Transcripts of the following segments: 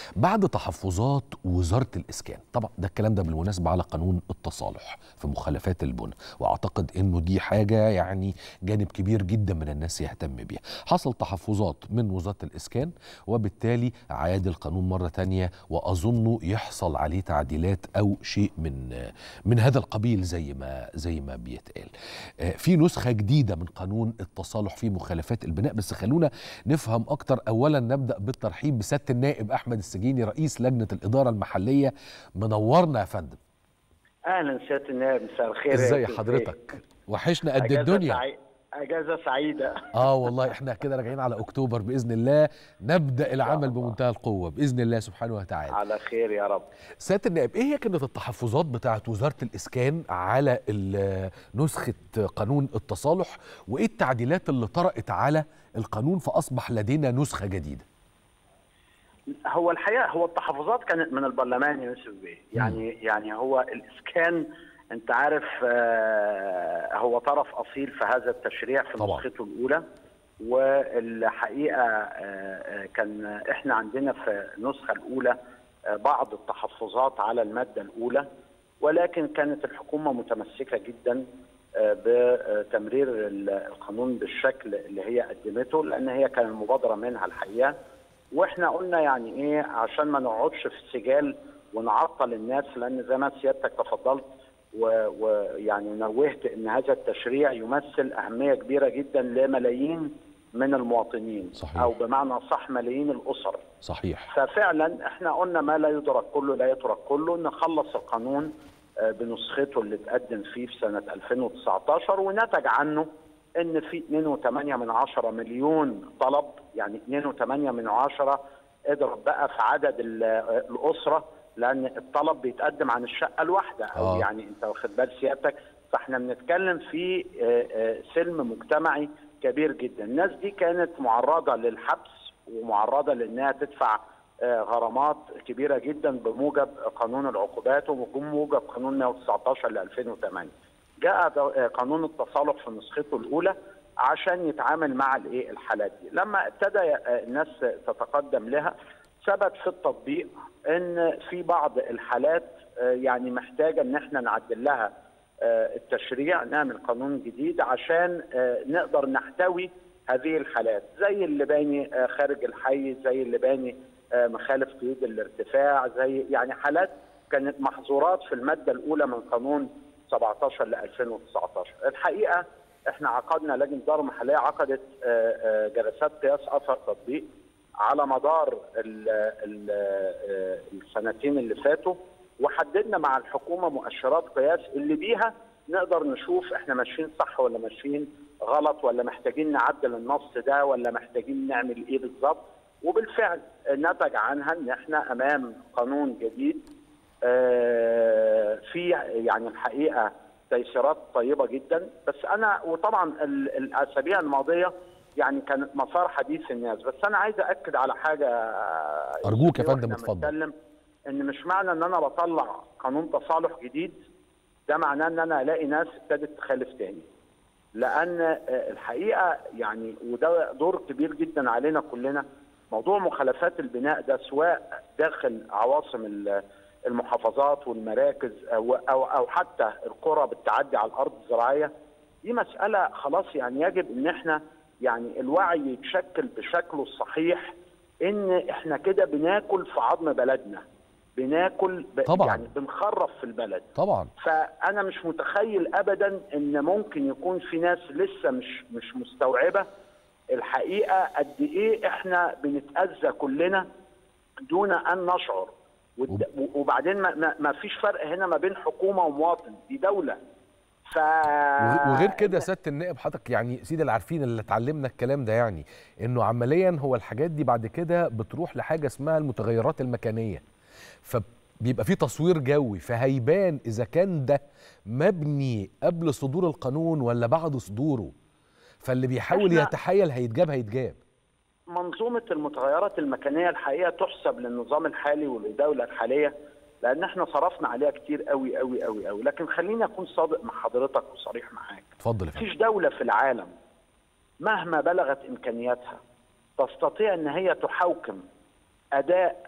بعد تحفظات وزاره الاسكان طبعا ده الكلام ده بالمناسبه على قانون التصالح في مخالفات البنى واعتقد انه دي حاجه يعني جانب كبير جدا من الناس يهتم بيها حصل تحفظات من وزاره الاسكان وبالتالي عاد القانون مره تانية واظنه يحصل عليه تعديلات او شيء من من هذا القبيل زي ما زي ما بيتقال آه، في نسخه جديده من قانون التصالح في مخالفات البناء بس خلونا نفهم اكتر اولا نبدا بالترحيب بسياده النائب احمد السجيني رئيس لجنه الاداره المحليه منورنا يا فندم اهلا سياده النائب مساء الخير يا ازاي أستاذ حضرتك وحشنا قد أجازة الدنيا سعي... اجازه سعيده اه والله احنا كده راجعين على اكتوبر باذن الله نبدا العمل الله. بمنتهى القوه باذن الله سبحانه وتعالى على خير يا رب سياده النائب ايه هي كانت التحفظات بتاعه وزاره الاسكان على ال- نسخه قانون التصالح وايه التعديلات اللي طرأت على القانون فاصبح لدينا نسخه جديده هو الحقيقه هو التحفظات كانت من البرلمان يا يوسف بيه يعني يعني هو الاسكان انت عارف آه، هو طرف اصيل في هذا التشريع في طبعاً. نسخته الاولى والحقيقه آه، آه، كان احنا عندنا في النسخه الاولى آه، بعض التحفظات على الماده الاولى ولكن كانت الحكومه متمسكه جدا آه، بتمرير القانون بالشكل اللي هي قدمته لان هي كان المبادره منها الحقيقه واحنا قلنا يعني ايه عشان ما نقعدش في السجال ونعطل الناس لان زي ما سيادتك تفضلت و- ويعني نوهت ان هذا التشريع يمثل اهميه كبيره جدا لملايين من المواطنين صحيح. او بمعنى صح ملايين الاسر صحيح ففعلا احنا قلنا ما لا يدرك كله لا يترك كله نخلص القانون آه، بنسخته اللي اتقدم فيه في سنه 2019 ونتج عنه ان في 2.8 من عشرة مليون طلب يعني 2.8 من عشرة اضرب بقى في عدد ال- آه، الاسره لان الطلب بيتقدم عن الشقه الواحده او آه. يعني انت واخد بال سيادتك فاحنا بنتكلم في آه، آه، سلم مجتمعي كبير جدا الناس دي كانت معرضه للحبس ومعرضه لانها تدفع آه، غرامات كبيره جدا بموجب قانون العقوبات وبموجب قانون 119 ل 2008 جاء د- آه، قانون التصالح في نسخته الاولى عشان يتعامل مع الايه الحالات دي لما ابتدى آه، الناس تتقدم لها ثبت في التطبيق ان في بعض الحالات آه، يعني محتاجه ان احنا نعدل لها آه، التشريع نعمل قانون جديد عشان آه، نقدر نحتوي هذه الحالات زي اللي باني آه، خارج الحي زي اللي باني آه، مخالف قيود الارتفاع زي يعني حالات كانت محظورات في الماده الاولى من قانون 17 ل 2019 الحقيقه احنا عقدنا لجنه دار محليه عقدت آه، آه، جلسات قياس اثر تطبيق على مدار ال ال آه، السنتين اللي فاتوا وحددنا مع الحكومه مؤشرات قياس اللي بيها نقدر نشوف احنا ماشيين صح ولا ماشيين غلط ولا محتاجين نعدل النص ده ولا محتاجين نعمل ايه بالظبط وبالفعل نتج عنها ان احنا امام قانون جديد آه، في يعني الحقيقه تيسيرات طيبه جدا بس انا وطبعا ال- الاسابيع الماضيه يعني كانت مسار حديث الناس بس انا عايز اكد على حاجه أرجوك يا فندم وإحنا اتفضل. بنتكلم ان مش معنى ان انا بطلع قانون تصالح جديد ده معناه ان انا الاقي ناس ابتدت تخالف تاني لان آه، الحقيقه يعني وده دور كبير جدا علينا كلنا موضوع مخالفات البناء ده سواء داخل عواصم ال- المحافظات والمراكز او او او حتى القرى بالتعدي على الارض الزراعيه دي مساله خلاص يعني يجب ان احنا يعني الوعي يتشكل بشكله الصحيح ان احنا كده بناكل في عظم بلدنا بناكل ب... طبعاً. يعني بنخرف في البلد طبعا فانا مش متخيل ابدا ان ممكن يكون في ناس لسه مش مش مستوعبه الحقيقه قد ايه احنا بنتاذى كلنا دون ان نشعر والد- وبعدين ما, ما, ما فيش فرق هنا ما بين حكومه ومواطن دي دوله ف وغ- وغير كده سياده النائب حضرتك يعني سيدي العارفين اللي اتعلمنا الكلام ده يعني انه عمليا هو الحاجات دي بعد كده بتروح لحاجه اسمها المتغيرات المكانيه فبيبقى في تصوير جوي فهيبان اذا كان ده مبني قبل صدور القانون ولا بعد صدوره فاللي بيحاول إحنا- يتحايل هيتجاب هيتجاب منظومه المتغيرات المكانيه الحقيقه تحسب للنظام الحالي وللدوله الحاليه لان احنا صرفنا عليها كتير قوي قوي قوي قوي لكن خليني اكون صادق مع حضرتك وصريح معاك اتفضل يا فندم مفيش دولة في العالم مهما بلغت إمكانياتها تستطيع أن هي تحوكم أداء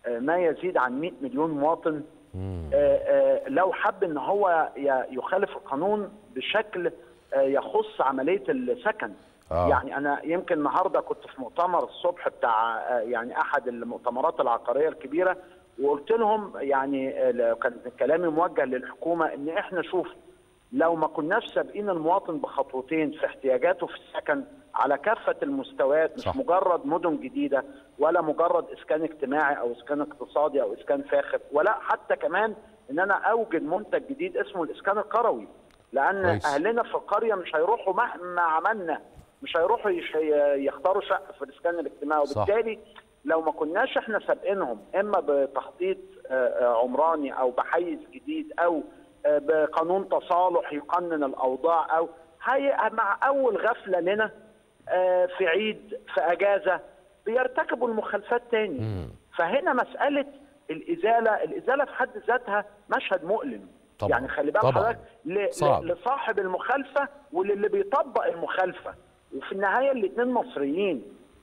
آه، ما يزيد عن 100 مليون مواطن آه، آه، لو حب ان هو ي- يخالف القانون بشكل آه، يخص عمليه السكن آه. يعني انا يمكن النهارده كنت في مؤتمر الصبح بتاع آه، يعني احد المؤتمرات العقاريه الكبيره وقلت لهم يعني آه، ل- كان كلامي موجه للحكومه ان احنا شوف لو ما كناش سابقين المواطن بخطوتين في احتياجاته في السكن على كافه المستويات مش صح. مجرد مدن جديده ولا مجرد اسكان اجتماعي او اسكان اقتصادي او اسكان فاخر ولا حتى كمان ان انا اوجد منتج جديد اسمه الاسكان القروي لان كويس. اهلنا في القريه مش هيروحوا مهما عملنا مش هيروحوا يش- يختاروا شقه في الاسكان الاجتماعي صح. وبالتالي لو ما كناش احنا سابقينهم اما بتخطيط آه، آه، عمراني او بحيز جديد او آه، بقانون تصالح يقنن الاوضاع او هي مع اول غفله لنا آه، في عيد في اجازه بيرتكبوا المخالفات تاني فهنا مساله الازاله الازاله في حد ذاتها مشهد مؤلم طبعاً. يعني خلي بالك طبعاً. حضرتك ل- صعب. ل- لصاحب المخالفه وللي بيطبق المخالفه وفي النهايه الاثنين مصريين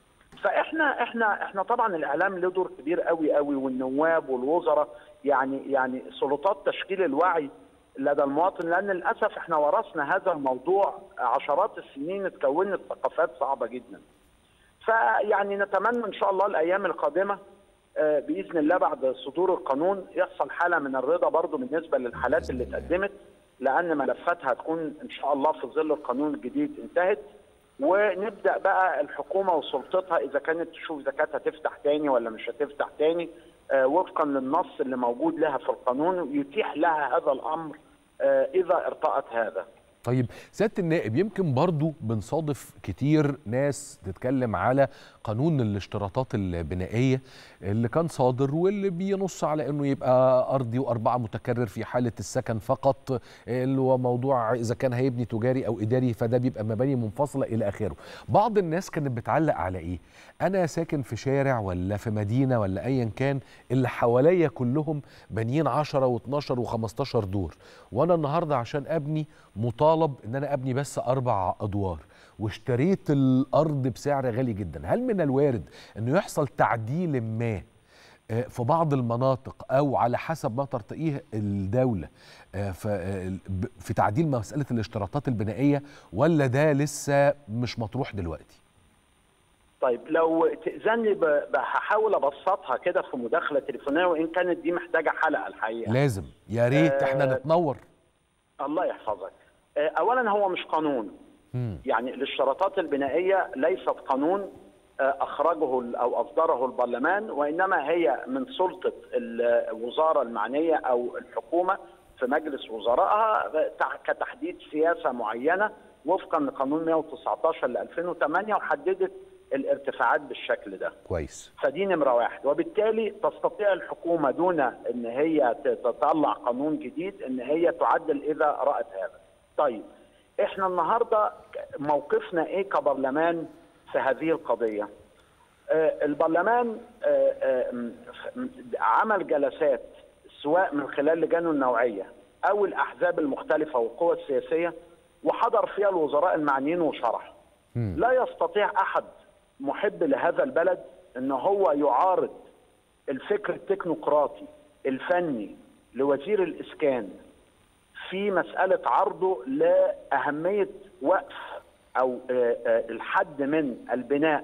فاحنا احنا احنا طبعا الاعلام له دور كبير قوي قوي والنواب والوزراء يعني يعني سلطات تشكيل الوعي لدى المواطن لان للاسف احنا ورثنا هذا الموضوع عشرات السنين اتكونت ثقافات صعبه جدا. فيعني نتمنى ان شاء الله الايام القادمه آه، باذن الله بعد صدور القانون يحصل حاله من الرضا برضو بالنسبه للحالات اللي اتقدمت لان ملفاتها هتكون ان شاء الله في ظل القانون الجديد انتهت ونبدا بقى الحكومه وسلطتها اذا كانت تشوف اذا كانت هتفتح تاني ولا مش هتفتح تاني آه، وفقا للنص اللي موجود لها في القانون يتيح لها هذا الامر آه، اذا ارتأت هذا. طيب سياده النائب يمكن برضو بنصادف كتير ناس تتكلم على قانون الاشتراطات البنائيه اللي كان صادر واللي بينص على انه يبقى ارضي واربعه متكرر في حاله السكن فقط اللي هو موضوع اذا كان هيبني تجاري او اداري فده بيبقى مباني منفصله الى اخره. بعض الناس كانت بتعلق على ايه؟ انا ساكن في شارع ولا في مدينه ولا ايا كان اللي حواليا كلهم بانيين 10 و12 و15 دور وانا النهارده عشان ابني مطالب ان انا ابني بس اربع ادوار واشتريت الارض بسعر غالي جدا هل من الوارد انه يحصل تعديل ما آه، في بعض المناطق او على حسب ما ترتقيه الدوله آه، ف- آه، ب- في تعديل مساله الاشتراطات البنائيه ولا ده لسه مش مطروح دلوقتي طيب لو تأذني ب- ب- هحاول ابسطها كده في مداخله تليفونيه وان كانت دي محتاجه حلقه الحقيقه. لازم يا ريت احنا آه، نتنور الله يحفظك. آه، اولا هو مش قانون. مم. يعني الاشتراطات البنائيه ليست قانون آه، اخرجه ال- او اصدره البرلمان وانما هي من سلطه الوزاره المعنيه او الحكومه في مجلس وزرائها آه، تع- كتحديد سياسه معينه وفقا لقانون 119 ل 2008 وحددت الارتفاعات بالشكل ده. كويس فدي نمره واحد وبالتالي تستطيع الحكومه دون ان هي ت- تطلع قانون جديد ان هي تعدل اذا رات هذا. طيب احنا النهارده موقفنا ايه كبرلمان في هذه القضيه؟ آه، البرلمان آه، آه، م- م- عمل جلسات سواء من خلال لجانه النوعيه او الاحزاب المختلفه والقوى السياسيه وحضر فيها الوزراء المعنيين وشرح. لا يستطيع احد محب لهذا البلد ان هو يعارض الفكر التكنوقراطي الفني لوزير الاسكان في مساله عرضه لاهميه وقف او آه، آه، الحد من البناء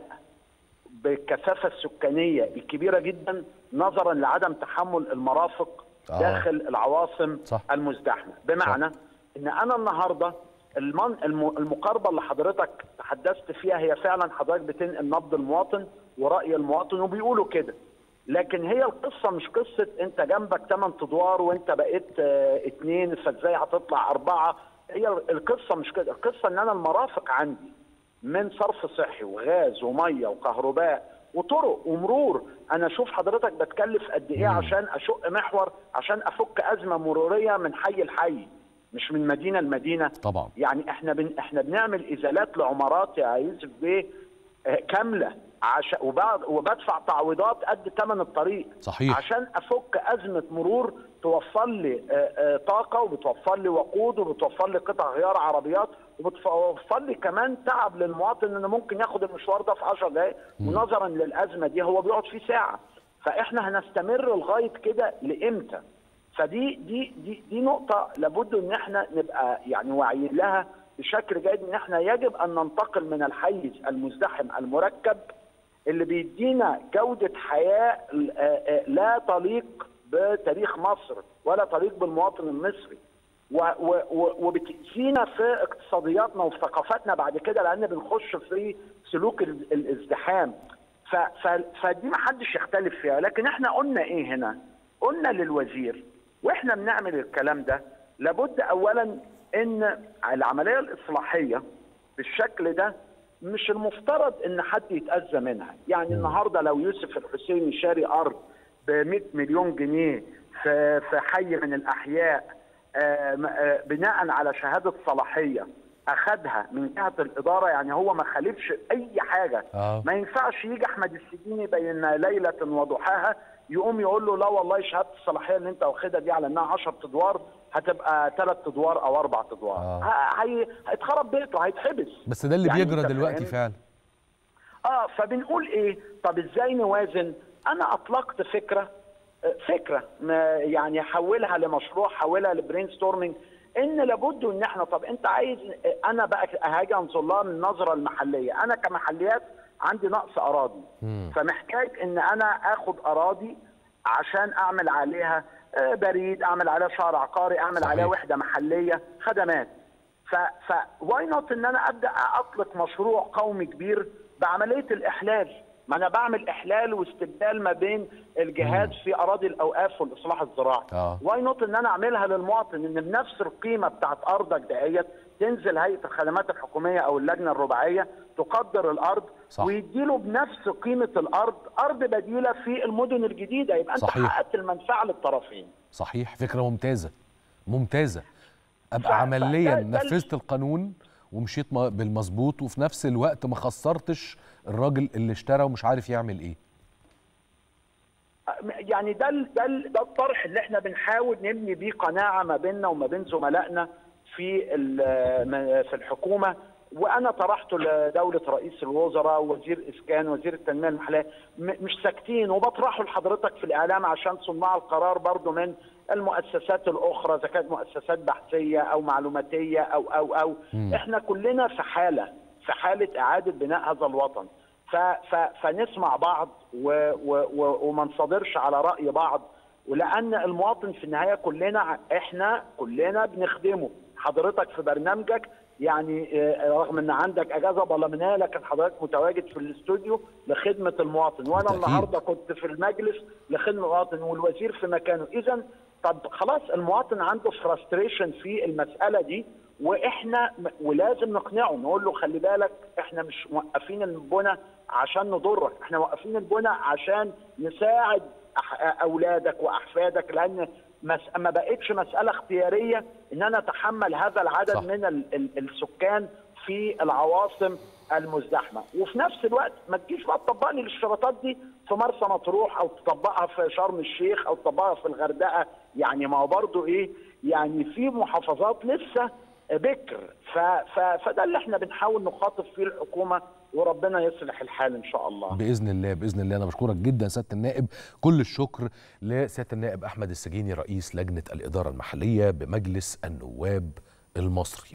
بالكثافه السكانيه الكبيره جدا نظرا لعدم تحمل المرافق آه. داخل العواصم صح. المزدحمه بمعنى ان انا النهارده المن... الم... المقاربه اللي حضرتك تحدثت فيها هي فعلا حضرتك بتنقل نبض المواطن وراي المواطن وبيقولوا كده لكن هي القصه مش قصه انت جنبك 8 ادوار وانت بقيت آه، اتنين فازاي هتطلع اربعه هي القصه مش كده القصه ان انا المرافق عندي من صرف صحي وغاز وميه وكهرباء وطرق ومرور انا اشوف حضرتك بتكلف قد ايه عشان اشق محور عشان افك ازمه مروريه من حي لحي مش من مدينه لمدينه طبعا يعني احنا بن احنا بنعمل ازالات لعمارات يا يوسف بيه آه، كامله عشان وبعد وبدفع تعويضات قد ثمن الطريق صحيح. عشان افك ازمه مرور توفر لي آه، آه، طاقه وبتوفر لي وقود وبتوفر لي قطع غيار عربيات وبتوفر لي كمان تعب للمواطن انه ممكن ياخد المشوار ده في 10 دقائق ونظرا للازمه دي هو بيقعد فيه ساعه فاحنا هنستمر لغايه كده لامتى فدي دي دي دي نقطه لابد ان احنا نبقى يعني واعيين لها بشكل جيد ان احنا يجب ان ننتقل من الحيز المزدحم المركب اللي بيدينا جوده حياه لا تليق بتاريخ مصر ولا تليق بالمواطن المصري وبتأذينا في اقتصادياتنا وفي ثقافتنا بعد كده لان بنخش في سلوك الازدحام فدي ما حدش يختلف فيها لكن احنا قلنا ايه هنا قلنا للوزير واحنا بنعمل الكلام ده لابد اولا ان العمليه الاصلاحيه بالشكل ده مش المفترض ان حد يتاذى منها يعني النهارده لو يوسف الحسيني شاري ارض ب 100 مليون جنيه في في حي من الاحياء بناء على شهاده صلاحيه اخذها من جهه الاداره يعني هو ما خالفش اي حاجه آه. ما ينفعش يجي احمد السجيني بين ليله وضحاها يقوم يقول له لا والله شهاده الصلاحيه اللي انت واخدها دي على انها 10 ادوار هتبقى ثلاث ادوار او اربع ادوار آه. هي هيتخرب بيته هيتحبس بس ده اللي يعني بيجرى أنت دلوقتي فاهم؟ فعلا اه فبنقول ايه طب ازاي نوازن انا اطلقت فكره آه، فكره ما يعني حولها لمشروع حولها لبرين ستورمنج ان لابد ان احنا طب انت عايز آه، انا بقى هاجي انظر لها من النظره المحليه انا كمحليات عندي نقص اراضي مم. فمحتاج ان انا اخد اراضي عشان اعمل عليها آه، بريد اعمل عليها شهر عقاري اعمل صحيح. عليها وحده محليه خدمات ف ف واي نوت ان انا ابدا اطلق مشروع قومي كبير بعمليه الاحلال ما انا بعمل احلال واستبدال ما بين الجهات في اراضي الاوقاف والاصلاح الزراعي آه. واي نوت ان انا اعملها للمواطن ان بنفس القيمه بتاعت ارضك دهيت تنزل هيئه الخدمات الحكوميه او اللجنه الرباعيه تقدر الارض صح. ويديله بنفس قيمه الارض ارض بديله في المدن الجديده يبقى انت صحيح. حققت المنفعه للطرفين صحيح فكرة ممتازة ممتازة ف- أبقى ف- عمليا ده- ده ال- نفذت القانون ومشيت م- بالمظبوط وفي نفس الوقت ما خسرتش الراجل اللي اشترى ومش عارف يعمل ايه يعني ده ال- ده ال- ده الطرح اللي احنا بنحاول نبني بيه قناعه ما بيننا وما بين زملائنا في ال- م- في الحكومه وانا طرحته لدوله رئيس الوزراء وزير اسكان وزير التنميه المحليه م- مش ساكتين وبطرحه لحضرتك في الاعلام عشان صناع القرار برضو من المؤسسات الاخرى اذا كانت مؤسسات بحثيه او معلوماتيه او او او مم. احنا كلنا في حاله في حاله اعاده بناء هذا الوطن ف ف فنسمع بعض و و و وما نصادرش على راي بعض ولان المواطن في النهايه كلنا ع- احنا كلنا بنخدمه حضرتك في برنامجك يعني آه، رغم ان عندك اجازه برلمانيه لكن حضرتك متواجد في الاستوديو لخدمه المواطن وانا بالتأكيد. النهارده كنت في المجلس لخدمه المواطن والوزير في مكانه اذا طب خلاص المواطن عنده فرستريشن في المساله دي واحنا م- ولازم نقنعه نقول له خلي بالك احنا مش موقفين البنى عشان نضرك احنا موقفين البنى عشان نساعد أح- اولادك واحفادك لان مس... ما بقتش مساله اختياريه ان انا اتحمل هذا العدد صح. صح. من ال... ال... السكان في العواصم المزدحمه وفي نفس الوقت ما تجيش بقى تطبق لي الاشتراطات دي في مرسى مطروح او تطبقها في شرم الشيخ او تطبقها في الغردقه يعني ما هو برضه ايه يعني في محافظات لسه بكر ف... ف... فده اللي احنا بنحاول نخاطب فيه الحكومه وربنا يصلح الحال ان شاء الله باذن الله باذن الله انا بشكرك جدا سياده النائب كل الشكر لسياده النائب احمد السجيني رئيس لجنه الاداره المحليه بمجلس النواب المصري